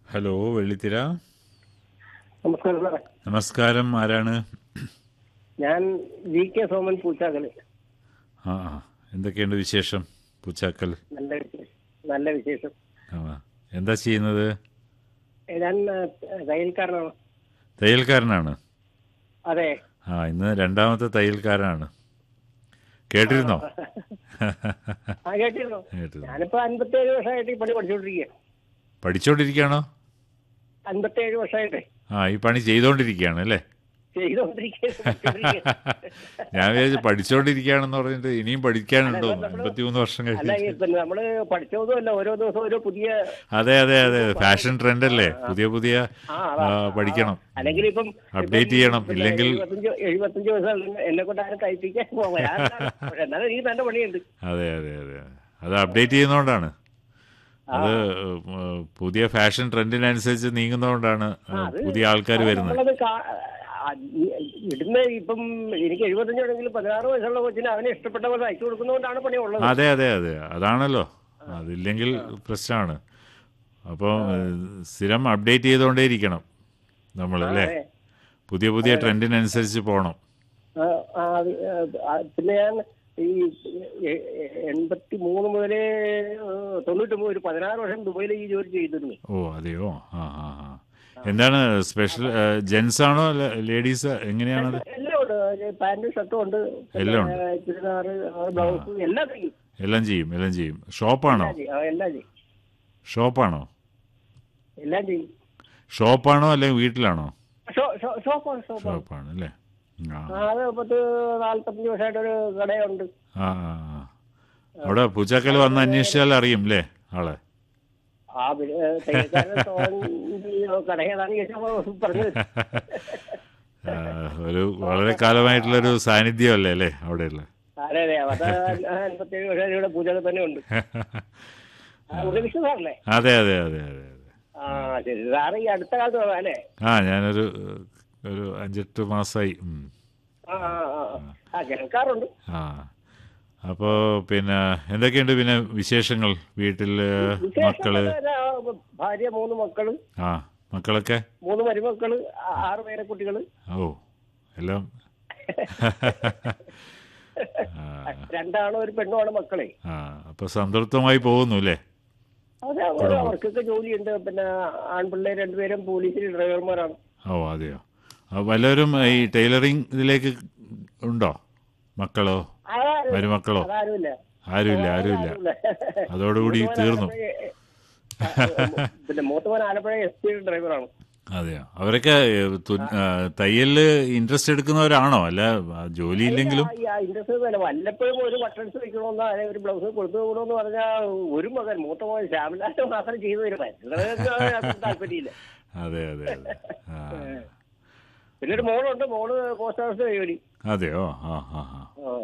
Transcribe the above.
Hello വെള്ളിത്തിര നമസ്കാരം സാറേ നമസ്കാരം ആരാണ് ഞാൻ വി കെ സോമൻ പൂച്ചാക്കല് ആ ആ എന്തൊക്കെയുണ്ട് വിശേഷം പൂച്ചാക്കൽ നല്ല വിശേഷം നല്ല വിശേഷം ആ എന്താ ചെയ്യുന്നത് ഏ, ഞാൻ ആ, തയ്യൽക്കാരനാണ് തയ്യൽക്കാരനാണ് അതെ ആ ഇന്ന് രണ്ടാമത്തെ തയ്യൽക്കാരനാണ് കേട്ടിരുന്നോ ആ കേട്ടിരുന്നു കേട്ടിരുന്നു ഞാനിപ്പോ അൻപത്തേഴ് വർഷമായിട്ട് ഈ പണി പഠിച്ചുകൊണ്ടിരിക്കുക പഠിച്ചോണ്ടിരിക്കുകയാണോ അൻപത്തേഴ് വർഷമായിട്ട് ആ ഈ പണി ചെയ്തോണ്ടിരിക്കുകയാണ് അല്ലേ ചെയ്തുകൊണ്ടിരിക്കുക ഞാൻ വിചാരിച്ചു പഠിച്ചോണ്ടിരിക്കുകയാണെന്ന് പറഞ്ഞിട്ട് ഇനിയും പഠിക്കാനുണ്ടോ അൻപത്തിമൂന്ന് വർഷം അല്ല കഴിഞ്ഞു ഈ പിന്നെ നമ്മള് പഠിച്ചതൊന്നുമല്ല ഓരോ ദിവസവും ഓരോ പുതിയ അതെ അതെ അതെ ഫാഷൻ ട്രെൻഡ് അല്ലേ പുതിയ പുതിയ ആ, ആ, പഠിക്കണം അല്ലെങ്കിൽ ഇപ്പം Update ചെയ്യണം. ഇല്ലെങ്കിൽ- എഴുപത്തഞ്ച് എഴുപത്തഞ്ച് ദിവസം എന്നെ കൊണ്ട് ആരും തയ്പ്പിക്കാൻ പോകാം പക്ഷെ എന്നാലും എനിക്ക് നല്ല പണിയുണ്ട് അതെ അതെ അതെ അത് അപ്ഡേറ്റ് ചെയ്യുന്നതുകൊണ്ടാണ് അത് ഏഹ്, പുതിയ ഫാഷൻ ട്രെൻഡിനനുസരിച്ച് നീങ്ങുന്നതുകൊണ്ടാണ് ഏഹ്, അത് പുതിയ ആൾക്കാർ വരുന്നത് നമ്മളത് കാ- ആ, ഇടുന്ന ഇപ്പം എനിക്ക് എഴുപത്തഞ്ചാണെങ്കിൽ പതിനാറ് വയസ്സുള്ള കൊച്ചിന് അവനെ ഇഷ്ടപ്പെട്ട പോലെ അയച്ചു കൊടുക്കുന്നതുകൊണ്ടാണ് പണി ഉള്ളത് അതെ അതെ അതെ അതാണല്ലോ അതില്ലെങ്കിൽ പ്രശ്നമാണ് അപ്പോൾ സ്ഥിരം അപ്ഡേറ്റ് ചെയ്തുകൊണ്ടേയിരിക്കണം നമ്മൾ അല്ലേ അതെ. പുതിയ പുതിയ ട്രെൻഡിനനുസരിച്ച് പോകണം ആ, ആ, അത്, ആ, പിന്നെ ഞാൻ ഈ എ- എ- എൺപത്തി മൂന്ന് മുതലേ തൊണ്ണൂറ്റൊമ്പത് ഒരു പതിനാറ് വർഷം ദുബൈയിൽ ഈ ജോലി ചെയ്തിരുന്നു ഓ അതെയോ ആ ആ ആ എന്താണ് സ്പെഷ്യൽ ജെൻസ് ആണോ ലേഡീസ് എങ്ങനെയാണത് എല്ലാം ഉണ്ട് പാന്റും ഷർട്ടും ഉണ്ട് എല്ലാം ഉണ്ട്. ചുരിദാറ് ബ്ലൗസ് എല്ലാം ചെയ്യും എല്ലാം ചെയ്യും എല്ലാം ചെയ്യും ഷോപ്പാണോ എല്ലാം ചെയ്യും. ആ, എല്ലാം ചെയ്യും ഷോപ്പാണോ എല്ലാം ചെയ്യും ഷോപ്പാണോ അല്ലെങ്കിൽ വീട്ടിലാണോ ഷോ- ഷോ- ഷോപ്പാണ് ഷോപ്പാണ് ഷോപ്പാണ് അല്ലേ ആ ആ, അത് പത്ത് നാല്പത്തഞ്ച് വർഷമായിട്ടൊരു കടയുണ്ട് ആ ആ, ആ. അവിടെ പൂച്ചാക്കൽ വന്ന് അന്വേഷിച്ചാൽ അറിയും അല്ലേ ആളെ ആ പിന്നെ, ഏ, തയ്യൽക്കാരൻ തോന്നി കടയേതാണ് ചോദിച്ചപ്പോ പറഞ്ഞത് ആ, ഒരു വളരെ കാലമായിട്ടുള്ളൊരു സാന്നിധ്യമല്ലേ അല്ലേ അവിടെയുള്ള അതെ അതെ അത് അൻപത്തേഴ് വർഷം ഇവിടെ പൂജകൾ തന്നെ ഉണ്ട് ഉദവിഷ്ണു സാറല്ലേ അതെ അതെ അതെ അതെ അതെ ആ ശരി സാറ് ഈ അടുത്ത കാലത്ത് വന്നതാ അല്ലേ ആ ഞാനൊരു ഒരു അഞ്ചെട്ട് മാസമായി ഉം. ആ ആ ആ, ആ. ആ കേൾക്കാറുണ്ട് ആ അപ്പോൾ പിന്നെ എന്തൊക്കെയുണ്ട് പിന്നെ വിശേഷങ്ങൾ വീട്ടിൽ വിശേഷം മക്കള് എന്താ, ഭാര്യ മൂന്ന് മക്കള് ആ മക്കളൊക്കെ മൂന്ന് മരുമക്കള് ആ- ആറ് പേരെ കുട്ടികള് ഓ എല്ലാം ആ, രണ്ടാണോ ഒരു പെണ്ണുമാണ് മക്കളെ ആ അപ്പോൾ സംതൃപ്തമായി പോകുന്നു അല്ലേ അതെ അവർ- അവർക്കൊക്കെ ജോലിയുണ്ട് പിന്നെ ആൺപിള്ളേർ രണ്ടുപേരും പോലീസിൽ ഡ്രൈവർമാരാണ് ഓ അതെയോ ആ, വല്ലവരും ഈ ടൈലറിങ് ഇതിലേക്ക് ഉണ്ടോ മക്കളോ അതാരും- മരുമക്കളോ അതാരുമില്ല ആരുമില്ല ആരുമില്ല ആരുമില്ല. അതോടുകൂടി മൂത്തവൻ തീർന്നു ആലപ്പുഴ- ആ, പിന്നെ മൂത്തവൻ ആലപ്പുഴ എസ് പി ഡ്രൈവറാണ് അതെയോ അവരൊക്കെ ഏ, തു- ആ, തയ്യലില് ഇൻട്രസ്റ്റ് എടുക്കുന്നവരാണോ അല്ല ആ, ജോലി ഇല്ലെങ്കിലും ഈ ആ ഇൻഡസ്ട്രി തന്നെ വല്ലപ്പോഴും ഒരു ബട്ടൺസ് വെക്കണമെന്നോ അല്ലെങ്കിൽ ഒരു ബ്ലൗസ് കൊടുത്തു വിടണമെന്ന് പറഞ്ഞാൽ ഒരു മകൻ മൂത്ത മകൻ ശ്യാമിലാസ് മാത്രം ചെയ്തു തരും മറ്റുള്ളവർക്ക് താല്പര്യമില്ല അതെ അതെ അതെ ആ പിന്നെ ഒരു മോളുണ്ട് മോള് പോസ്റ്റ് ഓഫീസ് ജോലി അതെയോ ആ ആ ആ ആ